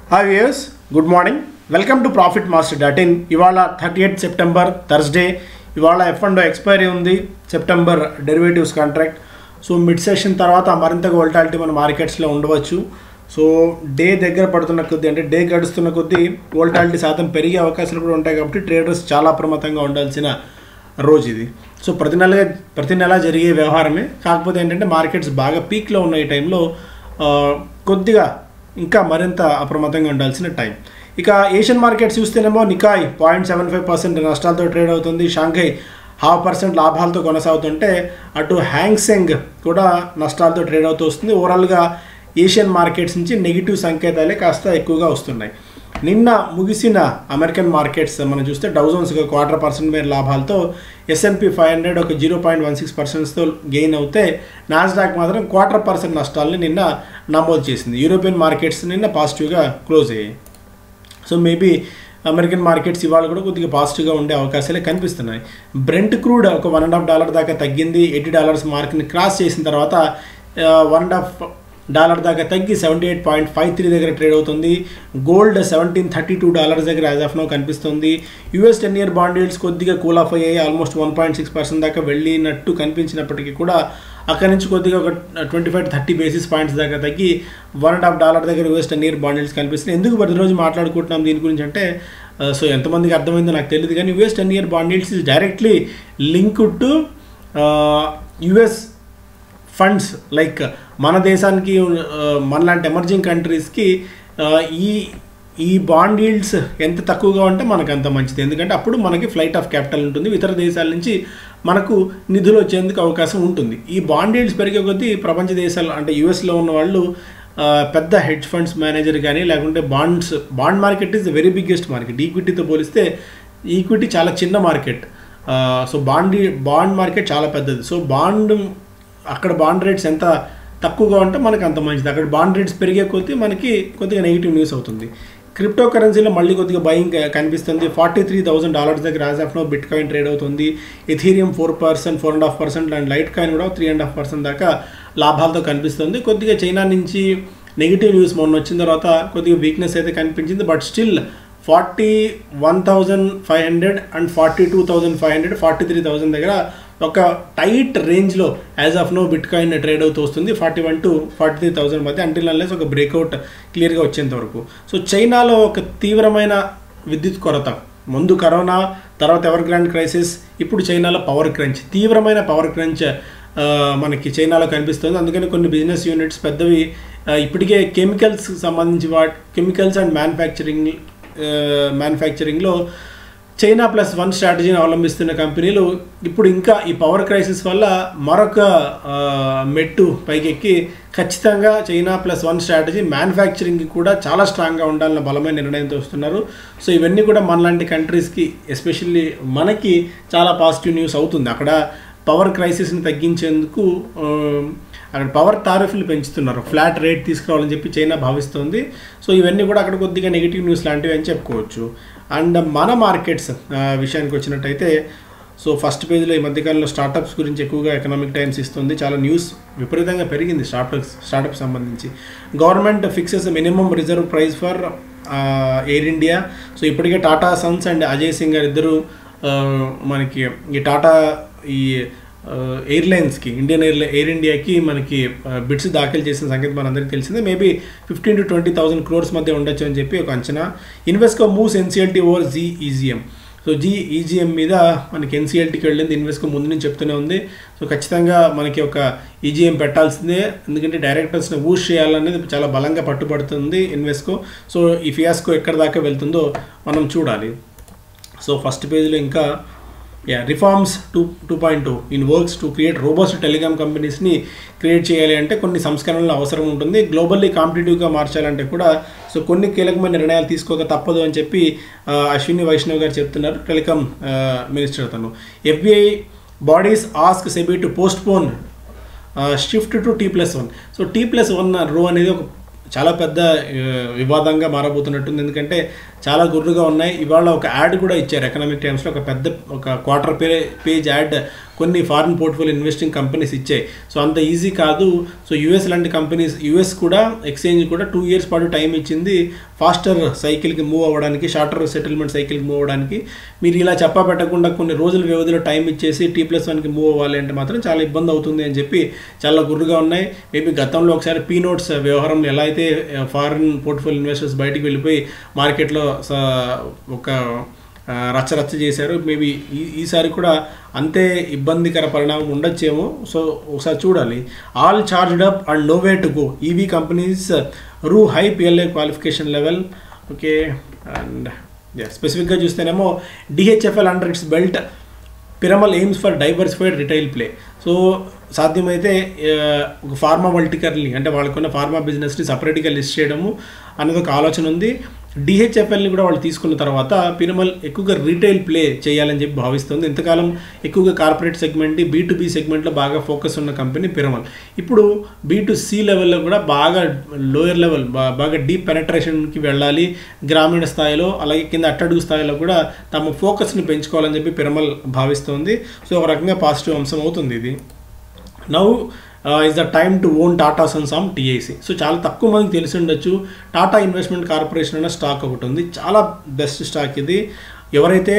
hi viewers good morning welcome to profit master dot in ఇవాళ thirty eighth September Thursday ఇవాళ F and expiry ఉంది September derivatives contract so mid session తర్వాత మరింతగా volatility మన మార్కెట్స్లో ఉండవచ్చు సో డే దగ్గర పడుతున్న కొద్దీ అంటే డే గడుస్తున్న కొద్దీ వోల్టాలిటీ శాతం పెరిగే అవకాశాలు కూడా ఉంటాయి కాబట్టి ట్రేడర్స్ చాలా అప్రమత్తంగా ఉండాల్సిన రోజు ఇది సో ప్రతి నెల ప్రతి నెల జరిగే వ్యవహారమే కాకపోతే ఏంటంటే మార్కెట్స్ బాగా పీక్లో ఉన్న ఈ టైంలో ఆ, కొద్దిగా ఇంకా మరింత అప్రమత్తంగా ఉండాల్సిన టైం ఇక ఏషియన్ మార్కెట్స్ చూస్తేనేమో Nikkei point seven five percent నష్టాలతో ట్రేడ్ అవుతుంది షాంఘై హాఫ్ పర్సెంట్ లాభాలతో కొనసాగుతుంటే అటు హ్యాంగ్సెంగ్ కూడా నష్టాలతో ట్రేడ్ అవుతూ వస్తుంది ఓవరాల్గా ఏషియన్ మార్కెట్స్ నుంచి నెగిటివ్ సంకేతాలే కాస్త ఎక్కువగా వస్తున్నాయి నిన్న ముగిసిన అమెరికన్ మార్కెట్స్ మనం చూస్తే డౌజన్స్ ఒక క్వార్టర్ పర్సెంట్ మేర లాభాలతో ఎస్ఎన్పి ఫైవ్ హండ్రెడ్ ఒక జీరో పాయింట్ వన్ సిక్స్ పర్సెంట్స్తో గెయిన్ అవుతే నాస్డాక్ మాత్రం క్వార్టర్ పర్సెంట్ నష్టాలని నిన్న నమోదు చేసింది యూరోపియన్ మార్కెట్స్ నిన్న పాజిటివ్గా క్లోజ్ అయ్యాయి సో మేబీ అమెరికన్ మార్కెట్స్ ఇవాళ కూడా కొద్దిగా పాజిటివ్గా ఉండే అవకాశాలే కనిపిస్తున్నాయి బ్రెంట్ క్రూడ్ ఒక వన్ అండ్ హాఫ్ డాలర్ దాకా తగ్గింది ఎయిటీ డాలర్స్ మార్క్ని క్రాస్ చేసిన తర్వాత వన్ అండ్ హాఫ్ డాలర్ దాకా తగ్గి seventy eight point five three దగ్గర ట్రేడ్ అవుతుంది gold seventeen thirty two dollars దగ్గర యాజ్ ఆఫ్ నో కనిపిస్తుంది US ten year bond yields కొద్దిగా కూల్ ఆఫ్ అయ్యాయి almost one point six percent దాకా వెళ్ళినట్టు కనిపించినప్పటికీ కూడా అక్కడి నుంచి కొద్దిగా ఒక twenty five thirty basis points దాకా తగ్గి వన్ అండ్ హాఫ్ డాలర్ దగ్గర US ten year bond yields కనిపిస్తుంది ఎందుకు ప్రతిరోజు మాట్లాడుకుంటున్నాం దీని గురించి అంటే సో ఎంతమందికి అర్థమైందో నాకు తెలియదు కానీ US ten year bond yields is directly linked to US funds like మన దేశానికి ఆ, మనలాంటి ఎమర్జింగ్ కంట్రీస్కి ఆ, ఈ ఈ బాండ్ ఈల్డ్స్ ఎంత తక్కువగా ఉంటే మనకు అంత మంచిది ఎందుకంటే అప్పుడు మనకి ఫ్లైట్ ఆఫ్ క్యాపిటల్ ఉంటుంది ఇతర దేశాల నుంచి మనకు నిధులు వచ్చేందుకు అవకాశం ఉంటుంది ఈ బాండ్ ఈల్డ్స్ పెరిగే కొద్దీ ప్రపంచ దేశాలు అంటే యుఎస్లో ఉన్న వాళ్ళు ఆ, పెద్ద హెడ్జ్ ఫండ్స్ మేనేజర్ కానీ లేకుంటే bonds bond market is the very biggest market ఈక్విటీతో పోలిస్తే ఈక్విటీ చాలా చిన్న market so bond bond market చాలా పెద్దది సో బాండ్ అక్కడ బాండ్ రేట్స్ ఎంత తక్కువగా ఉంటే మనకి అంత మంచిది అక్కడ బాండ్ రేట్స్ పెరిగే కొద్దీ మనకి కొద్దిగా నెగిటివ్ న్యూస్ అవుతుంది క్రిప్టో కరెన్సీలో మళ్ళీ కొద్దిగా బయింగ్ కనిపిస్తుంది ఫార్టీ త్రీ థౌసండ్ డాలర్స్ దగ్గర as of now bitcoin trade అవుతుంది Ethereum four percent four and half percent and Litecoin కూడా త్రీ అండ్ హాఫ్ పర్సెంట్ దాకా లాభాలతో కనిపిస్తుంది కొద్దిగా చైనా నుంచి నెగిటివ్ న్యూస్ మొన్న వచ్చిన తర్వాత కొద్దిగా వీక్నెస్ అయితే కనిపించింది but still forty one thousand five hundred and forty two thousand five hundred forty three thousand దగ్గర ఒక టైట్ రేంజ్లో as of now bitcoin trade అవుతూ వస్తుంది forty one to forty three thousand మధ్య అంటిల్ అన్లెస్ ఒక breakout క్లియర్గా వచ్చేంత వరకు సో చైనాలో ఒక తీవ్రమైన విద్యుత్ కొరత ముందు కరోనా తర్వాత ఎవర్ గ్రాండ్ క్రైసిస్ ఇప్పుడు చైనాలో పవర్ క్రంచ్ తీవ్రమైన పవర్ క్రంచ్ ఆ, మనకి చైనాలో కనిపిస్తుంది అందుకని కొన్ని బిజినెస్ యూనిట్స్ పెద్దవి ఆ, ఇప్పటికే కెమికల్స్ సంబంధించి వాట్ కెమికల్స్ అండ్ మ్యానుఫ్యాక్చరింగ్ మ్యానుఫ్యాక్చరింగ్లో చైనా ప్లస్ వన్ స్ట్రాటజీని అవలంబిస్తున్న కంపెనీలు ఇప్పుడు ఇంకా ఈ పవర్ క్రైసిస్ వల్ల మరొక ఆ, మెట్టు పైకెక్కి ఖచ్చితంగా చైనా ప్లస్ వన్ స్ట్రాటజీ మ్యానుఫ్యాక్చరింగ్కి కూడా చాలా స్ట్రాంగ్గా ఉండాలన్న బలమైన నిర్ణయంతో వస్తున్నారు సో ఇవన్నీ కూడా మనలాంటి కంట్రీస్కి ఎస్పెషల్లీ మనకి చాలా పాజిటివ్ న్యూస్ అవుతుంది అక్కడ పవర్ క్రైసిస్ని తగ్గించేందుకు ఆ, అక్కడ పవర్ టారిఫ్లు పెంచుతున్నారు ఫ్లాట్ రేట్ తీసుకురావాలని చెప్పి చైనా భావిస్తుంది సో ఇవన్నీ కూడా అక్కడ కొద్దిగా నెగిటివ్ న్యూస్ లాంటివి అని చెప్పుకోవచ్చు అండ్ మన మార్కెట్స్ ఆ, విషయానికి వచ్చినట్టయితే సో ఫస్ట్ పేజ్లో ఈ మధ్యకాలంలో స్టార్టప్స్ గురించి ఎక్కువగా ఎకనామిక్ టైమ్స్ ఇస్తుంది చాలా న్యూస్ విపరీతంగా పెరిగింది స్టార్టప్స్ స్టార్టప్ సంబంధించి government fixes minimum reserve price for Air India so ఇప్పటికే టాటా సన్స్ అండ్ అజయ్ సింగ్ గారు ఇద్దరు ఆ, మనకి ఈ టాటా ఈ ఆ, ఎయిర్లైన్స్కి ఇండియన్ ఎయిర్ ఎయిర్ ఇండియాకి మనకి ఆ, బిడ్స్ దాఖలు చేసిన సంగతి మనందరికీ తెలిసిందే maybe fifteen to twenty thousand crores మధ్య ఉండొచ్చు అని చెప్పి ఒక అంచనా Invesco moves NCLT over Zee EGM so Zee EGM మీద మనకి ఎన్సీఎల్టీకి వెళ్ళింది ఇన్వెస్కో ముందు నుంచి చెప్తూనే ఉంది సో ఖచ్చితంగా మనకి ఒక ఈజీఎం పెట్టాల్సిందే ఎందుకంటే డైరెక్టర్స్ని ఊష్ చేయాలనేది చాలా బలంగా పట్టుబడుతుంది ఇన్వెస్కో సో ఈ ఫియాస్కో ఎక్కడ దాకా వెళ్తుందో మనం చూడాలి సో ఫస్ట్ పేజ్లో ఇంకా yeah reforms two two point two in works to create robust telecom కంపెనీస్ని క్రియేట్ చేయాలి అంటే కొన్ని సంస్కరణలు అవసరం ఉంటుంది గ్లోబల్లీ కాంపిటేటివ్గా మార్చాలంటే కూడా సో కొన్ని కీలకమైన నిర్ణయాలు తీసుకోక తప్పదు అని చెప్పి ఆ, అశ్విని వైష్ణవ్ గారు చెప్తున్నారు టెలికామ్ మినిస్టర్ అతను FBI bodies ask SEBI to postpone shift to T plus one so T plus one రో అనేది ఒక చాలా పెద్ద ఆ, వివాదంగా మారబోతున్నట్టుంది ఎందుకంటే చాలా గుర్రుగా ఉన్నాయి ఇవాళ ఒక యాడ్ కూడా ఇచ్చారు ఎకనామిక్ టైమ్స్లో ఒక పెద్ద ఒక క్వార్టర్ పే పేజ్ యాడ్ కొన్ని ఫారిన్ పోర్ట్ఫోలియో ఇన్వెస్టింగ్ కంపెనీస్ ఇచ్చాయి సో అంత ఈజీ కాదు సో యూఎస్ లాంటి కంపెనీస్ యూఎస్ కూడా ఎక్స్చేంజ్ కూడా టూ ఇయర్స్ పాటు టైం ఇచ్చింది ఫాస్టర్ సైకిల్కి మూవ్ అవ్వడానికి షార్టర్ సెటిల్మెంట్ సైకిల్కి మూవ్ అవ్వడానికి మీరు ఇలా చెప్పా పెట్టకుండా కొన్ని రోజుల వ్యవధిలో టైం ఇచ్చేసి టీ ప్లస్ వన్కి మూవ్ అవ్వాలి అంటే మాత్రం చాలా ఇబ్బంది అవుతుంది అని చెప్పి చాలా గుర్రుగా ఉన్నాయి మేబీ గతంలో ఒకసారి పీ నోట్స్ వ్యవహారంలో ఎలా అయితే ఫారిన్ పోర్ట్ఫోలియో ఇన్వెస్టర్స్ బయటికి వెళ్ళిపోయి మార్కెట్లో స- ఒక ఆ, రచ్చ రచ్చ చేశారు మేబీ ఈ ఈసారి కూడా అంతే ఇబ్బందికర పరిణామం ఉండొచ్చేమో సో ఒకసారి చూడాలి all charged up and no way to go EV companies రూ high PLI qualification level okay and స్పెసిఫిక్గా చూస్తేనేమో DHFL under its belt Piramal aims for diversified retail play so సాధ్యమైతే ఆ, ఒక ఫార్మా మల్టికర్ని అంటే వాళ్ళకున్న ఫార్మా బిజినెస్ని సపరేట్గా లిస్ట్ చేయడము అన్నది ఒక ఆలోచన ఉంది డిహెచ్ఎఫ్ఎల్ని కూడా వాళ్ళు తీసుకున్న తర్వాత పిరమల్ ఎక్కువగా రీటైల్ ప్లే చేయాలని చెప్పి భావిస్తుంది ఇంతకాలం ఎక్కువగా corporate segment B to B సెగ్మెంట్లో బాగా ఫోకస్ ఉన్న కంపెనీ పిరమల్ ఇప్పుడు బీ టు సి లెవెల్లో కూడా బాగా లోయర్ లెవెల్ బాగా డీప్ పెనట్రేషన్కి వెళ్ళాలి గ్రామీణ స్థాయిలో అలాగే కింద అట్టడుగు స్థాయిలో కూడా తమ ఫోకస్ని పెంచుకోవాలని చెప్పి పిరమల్ భావిస్తోంది సో ఒక రకంగా పాజిటివ్ అంశం అవుతుంది ఇది now is the time to own Tata Sons um TIC so చాలా తక్కువ మందికి తెలిసి ఉండొచ్చు టాటా ఇన్వెస్ట్మెంట్ కార్పొరేషన్ అనే స్టాక్ ఒకటి ఉంది చాలా బెస్ట్ స్టాక్ ఇది ఎవరైతే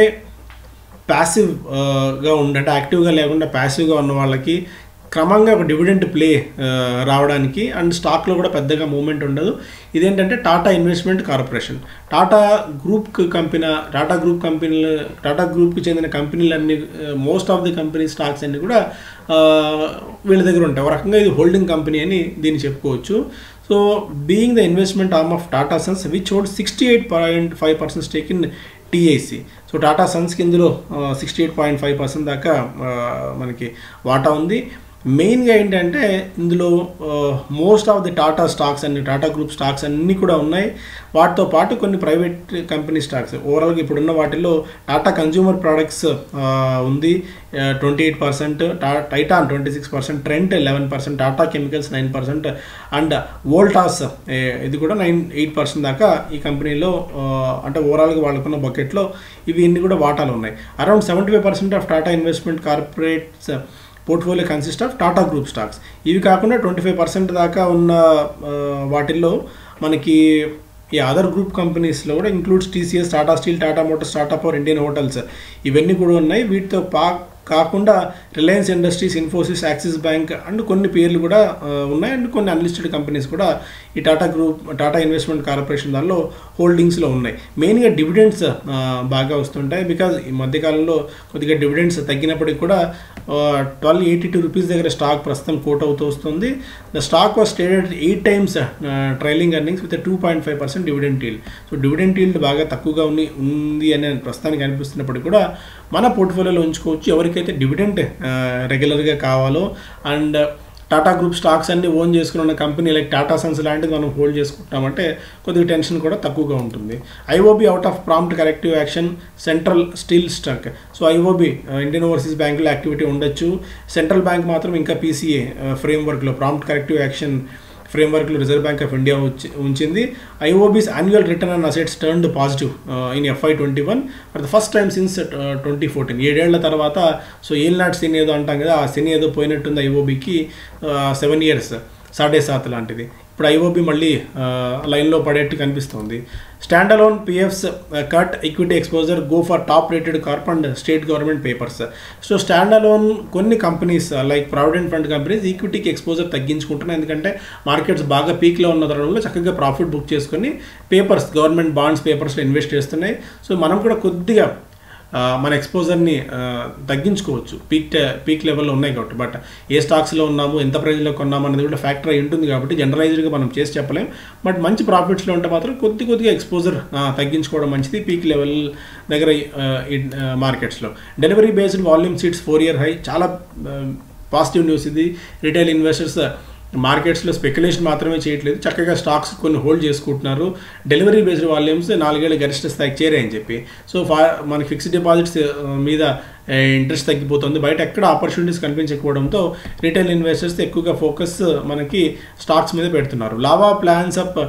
ప్యాసివ్గా ఉండి అంటే యాక్టివ్గా లేకుండా ప్యాసివ్గా ఉన్న వాళ్ళకి క్రమంగా ఒక డివిడెంట్ ప్లే రావడానికి అండ్ స్టాక్లో కూడా పెద్దగా మూమెంట్ ఉండదు ఇదేంటంటే Tata investment corporation Tata group company Tata group కంపెనీలు టాటా గ్రూప్కి చెందిన కంపెనీలన్నీ most of the company stocks అన్నీ కూడా ఆ, వీళ్ళ దగ్గర ఉంటాయి ఒక రకంగా ఇది హోల్డింగ్ కంపెనీ అని దీన్ని చెప్పుకోవచ్చు so being the investment arm of Tata Sons which hold sixty eight point five percent stake in TIC so Tata సన్స్కి ఇందులో sixty eight point five percent దాకా ఆ, మనకి వాటా ఉంది మెయిన్గా ఏంటంటే ఇందులో most of the Tata stocks అన్ని టాటా గ్రూప్ స్టాక్స్ అన్నీ కూడా ఉన్నాయి వాటితో పాటు కొన్ని ప్రైవేట్ కంపెనీ స్టాక్స్ ఓవరాల్గా ఇప్పుడున్న వాటిల్లో టాటా కన్జ్యూమర్ ప్రోడక్ట్స్ ఉంది twenty eight percent Titan twenty six percent Trent eleven percent Tata chemicals nine percent and Voltas ఇది కూడా నైన్ ఎయిట్ పర్సెంట్ దాకా ఈ కంపెనీలో ఆ, అంటే ఓవరాల్గా వాళ్ళకున్న బకెట్లో ఇవి ఇన్ని కూడా వాటాలు ఉన్నాయి around seventy five percent of Tata investment corporates portfolio consist of Tata group stocks ఇవి కాకుండా ట్వంటీ ఫైవ్ పర్సెంట్ దాకా ఉన్న ఆ, వాటిల్లో మనకి ఈ అదర్ గ్రూప్ కంపెనీస్లో కూడా includes TCS Tata steel Tata motors Tata power Indian hotels ఇవన్నీ కూడా ఉన్నాయి వీటితో పా కాకుండా Reliance industries Infosys Axis bank and కొన్ని పేర్లు కూడా ఆ, ఉన్నాయి అండ్ కొన్ని అన్లిస్టెడ్ కంపెనీస్ కూడా ఈ Tata group Tata investment corporation దానిలో హోల్డింగ్స్లో ఉన్నాయి మెయిన్గా డివిడెండ్స్ బాగా వస్తుంటాయి బికాజ్ ఈ మధ్యకాలంలో కొద్దిగా డివిడెండ్స్ తగ్గినప్పటికి కూడా ట్వెల్వ్ ఎయిటీ టూ రూపీస్ దగ్గర స్టాక్ ప్రస్తుతం కోట్ అవుతూ వస్తుంది the stock was traded eight times trailing earnings with two point five percent dividend yield so dividend yield బాగా తక్కువగా ఉంది ఉంది అనే ప్రస్తుతానికి అనిపిస్తున్నప్పటికీ కూడా మన పోర్ట్ఫోలియోలో ఉంచుకోవచ్చు ఎవరికైతే డివిడెంట్ రెగ్యులర్గా కావాలో అండ్ టాటా గ్రూప్ స్టాక్స్ అన్ని ఓన్ చేసుకుని ఉన్న కంపెనీ లైక్ టాటా సన్స్ లాంటిది మనం హోల్డ్ చేసుకుంటామంటే కొద్దిగా టెన్షన్ కూడా తక్కువగా ఉంటుంది IOB out of prompt corrective action central steel stock so IOB Indian overseas బ్యాంకులో యాక్టివిటీ ఉండొచ్చు సెంట్రల్ బ్యాంక్ మాత్రం ఇంకా పీసీఏ ఫ్రేమ్వర్క్లో ప్రాంప్ట్ కరెక్టివ్ యాక్షన్ ఫ్రేమ్వర్క్లో రిజర్వ్ బ్యాంక్ ఆఫ్ ఇండియా వచ్చి ఉంచింది IOB's annual return on assets turned positive in FY twenty one for the first time since twenty fourteen ఏడేళ్ల తర్వాత సో ఏళ్ళనాటి సిన్ ఏదో అంటాం కదా ఆ సిన్ ఏదో పోయినట్టుంది ఐఓబీకి సెవెన్ ఇయర్స్ సాడే సాత్ లాంటిది ఇప్పుడు ఐఓబి మళ్ళీ ఆ, లైన్లో పడేట్టు కనిపిస్తుంది stand alone PFs cut equity exposure go for top rated corp and state government papers so stand alone కొన్ని companies like provident fund companies ఈక్విటీకి ఎక్స్పోజర్ తగ్గించుకుంటున్నాయి ఎందుకంటే మార్కెట్స్ బాగా పీక్లో ఉన్న తరుణంలో చక్కగా ప్రాఫిట్ బుక్ చేసుకొని పేపర్స్ గవర్నమెంట్ బాండ్స్ పేపర్స్లో ఇన్వెస్ట్ చేస్తున్నాయి సో మనం కూడా కొద్దిగా ఆ, మన ఎక్స్పోజర్ని ఆ, తగ్గించుకోవచ్చు పీక్ పీక్ లెవెల్లో ఉన్నాయి కాబట్టి బట్ ఏ స్టాక్స్లో ఉన్నాము ఎంత ప్రైజ్లో కొన్నాము అనేది కూడా ఫ్యాక్టర్ అయి ఉంటుంది కాబట్టి జనరలైజ్డ్గా మనం చేసి చెప్పలేం బట్ మంచి ప్రాఫిట్స్లో ఉంటే మాత్రం కొద్ది కొద్దిగా ఎక్స్పోజర్ తగ్గించుకోవడం మంచిది పీక్ లెవెల్ దగ్గర మార్కెట్స్లో delivery based volume seats four year high చాలా పాజిటివ్ న్యూస్ ఇది రిటైల్ ఇన్వెస్టర్స్ మార్కెట్స్లో స్పెక్యులేషన్ మాత్రమే చేయట్లేదు చక్కగా స్టాక్స్ కొన్ని హోల్డ్ చేసుకుంటున్నారు డెలివరీ బేస్డ్ వాల్యూమ్స్ నాలుగేళ్ళ గరిష్ట స్థాయికి చేరాయని చెప్పి సో ఫా మనకి ఫిక్స్డ్ డిపాజిట్స్ మీద ఇంట్రెస్ట్ తగ్గిపోతుంది బయట ఎక్కడ ఆపర్చునిటీస్ కనిపించకపోవడంతో రిటైల్ ఇన్వెస్టర్స్ ఎక్కువగా ఫోకస్ మనకి స్టాక్స్ మీద పెడుతున్నారు Lava plans up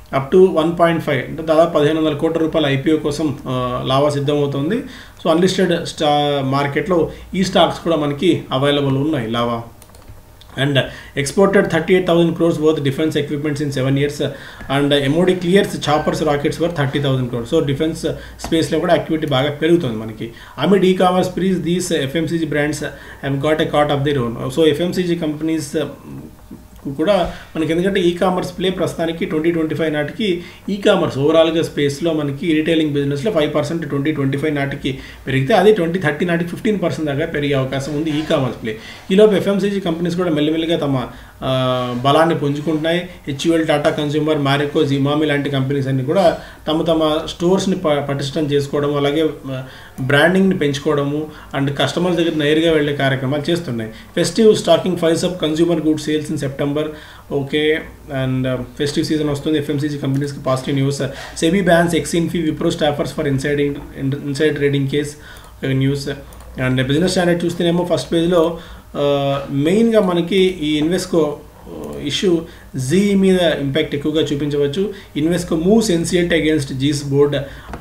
up to one point five అంటే దాదాపు పదిహేను వందల కోట్ల రూపాయల ఐపీఓ కోసం ఆ, లావా సిద్ధమవుతుంది సో అన్లిస్టెడ్ స్టా మార్కెట్లో ఈ స్టాక్స్ కూడా మనకి అవైలబుల్ ఉన్నాయి Lava and exported thirty eight thousand crores worth defence equipments in seven years and MOD clears choppers rockets worth thirty thousand crores so defence స్పేస్లో కూడా యాక్టివిటీ బాగా పెరుగుతుంది మనకి amid e commerce freeze these FMCG brands have got a cut of the run so FMCG companies కూడా మనకి ఎందుకంటే e commerce play ప్రస్తుతానికి twenty twenty five నాటికి ఈ కామర్స్ ఓవరాల్గా స్పేస్లో మనకి రీటైలింగ్ బిజినెస్లో five percent twenty twenty five నాటికి పెరిగితే అది ట్వంటీ థర్టీ నాటికి ఫిఫ్టీన్ పర్సెంట్ దాకా పెరిగే అవకాశం ఉంది ఈ కామర్స్ ప్లే ఈలోపు ఎఫ్ఎంసీజీ కంపెనీస్ కూడా మెల్లిమెల్లిగా తమ ఆ, బలాన్ని పుంజుకుంటున్నాయి హెచ్యుఎల్ టాటా కన్స్యూమర్ మ్యారికో జిమామి లాంటి కంపెనీస్ అన్ని కూడా తమ తమ స్టోర్స్ని ప పటిష్టం చేసుకోవడం అలాగే బ్రాండింగ్ని పెంచుకోవడము అండ్ కస్టమర్స్ దగ్గర నేరుగా వెళ్ళే కార్యక్రమాలు చేస్తున్నాయి festive stocking fuels up consumer good sales in September okay and festive season వస్తుంది ఎఫ్ఎంసీజీ కంపెనీస్కి positive news SEBI bans ex Infy Wipro staffers for insiding inside trading case news and business standard చూస్తేనేమో first పేజ్లో మెయిన్గా మనకి ఈ ఇన్వెస్కో ఇష్యూ జీ మీద impact ఎక్కువగా చూపించవచ్చు Invesco moves NCLT against Zee's board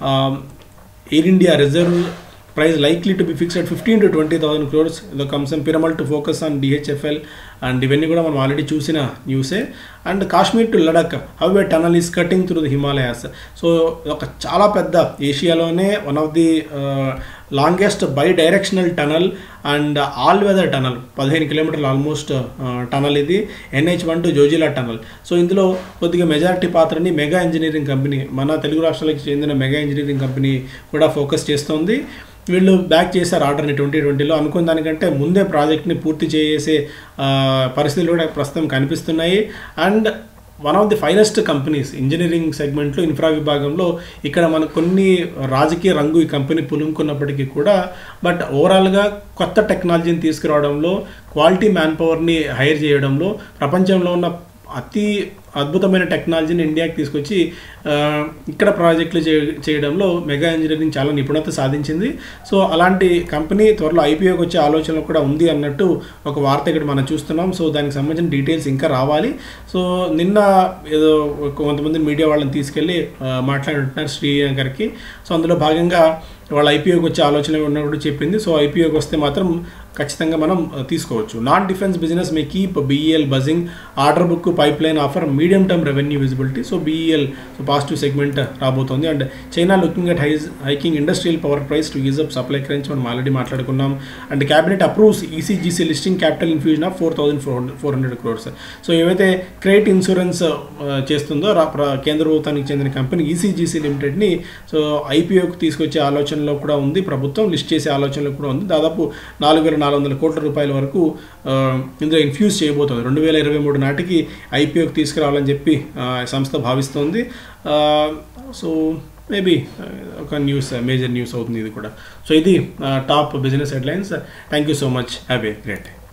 Air India reserve price likely to be fixed fifteen to twenty thousand crores the కమ్సన్ Piramal to focus on DHFL and ఇవన్నీ కూడా మనం ఆల్రెడీ చూసిన న్యూసే and Kashmir to Ladakh how a tunnel is cutting through the Himalayas so ఒక చాలా పెద్ద ఏషియాలోనే one of the longest bidirectional tunnel and all weather tunnel పదిహేను కిలోమీటర్లు ఆల్మోస్ట్ టనల్ ఇది NH one to Zojila tunnel so ఇందులో కొద్దిగా మెజారిటీ పాత్రని మెగా ఇంజనీరింగ్ కంపెనీ మన తెలుగు రాష్ట్రాలకు చెందిన మెగా ఇంజనీరింగ్ కంపెనీ కూడా ఫోకస్ చేస్తోంది వీళ్ళు బ్యాక్ చేశారు ఆర్డర్ని ట్వంటీ ట్వంటీలో అనుకున్న దానికంటే ముందే ప్రాజెక్ట్ని పూర్తి చేసే ఆ, పరిస్థితులు కూడా ప్రస్తుతం కనిపిస్తున్నాయి and one of the finest companies engineering సెగ్మెంట్లో ఇన్ఫ్రా విభాగంలో ఇక్కడ మనకు కొన్ని రాజకీయ రంగు ఈ కంపెనీ పులుముకున్నప్పటికీ కూడా బట్ ఓవరాల్గా కొత్త టెక్నాలజీని తీసుకురావడంలో క్వాలిటీ మ్యాన్ పవర్ని హైర్ చేయడంలో ప్రపంచంలో ఉన్న అతి అద్భుతమైన టెక్నాలజీని ఇండియాకి తీసుకొచ్చి ఆ, ఇక్కడ ప్రాజెక్టులు చే చేయడంలో మెగా ఇంజనీరింగ్ చాలా నిపుణత సాధించింది సో అలాంటి కంపెనీ త్వరలో ఐపీఓకి వచ్చే ఆలోచన కూడా ఉంది అన్నట్టు ఒక వార్త ఇక్కడ మనం చూస్తున్నాం సో దానికి సంబంధించిన డీటెయిల్స్ ఇంకా రావాలి సో నిన్న ఏదో కొంతమంది మీడియా వాళ్ళని తీసుకెళ్ళి ఆ, మాట్లాడుతున్నారు శ్రీలంకర్కి సో అందులో భాగంగా వాళ్ళ ఐపీఓకి వచ్చే ఆలోచన ఉన్నప్పుడు చెప్పింది సో ఐపీఓకి వస్తే మాత్రం ఖచ్చితంగా మనం ఆ, తీసుకోవచ్చు non defence business may keep BEL buzzing order book pipeline offer medium term revenue visibility so BEL so positive segment రాబోతోంది and China looking at hikes hiking industrial power price to use up supply crunch మనం already మాట్లాడుకున్నాం and cabinet approves ECGC listing capital infusion of four thousand four hundred four hundred crores so ఏవైతే credit insurance ఆ, చేస్తుందో రా- ప్ర- కేంద్ర ప్రభుత్వానికి చెందిన కంపెనీ ఈసీజీసీ లిమిటెడ్ని సో ఐపీఓకి తీసుకొచ్చే ఆలోచనలో కూడా ఉంది ప్రభుత్వం లిస్ట్ చేసే ఆలోచనలో కూడా ఉంది దాదాపు నాలుగు వేల నాలుగు వందల కోట్ల రూపాయల వరకు ఆ, ఇందులో ఇన్ఫ్యూజ్ చేయబోతుంది రెండు వేల ఇరవై మూడు నాటికి ఐపీఓకి తీసుకురావాలని చెప్పి ఆ, సంస్థ భావిస్తోంది ఆ, సో మేబీ ఒక న్యూస్ మేజర్ న్యూస్ అవుతుంది ఇది కూడా సో ఇది top business headlines thank you so much have a great day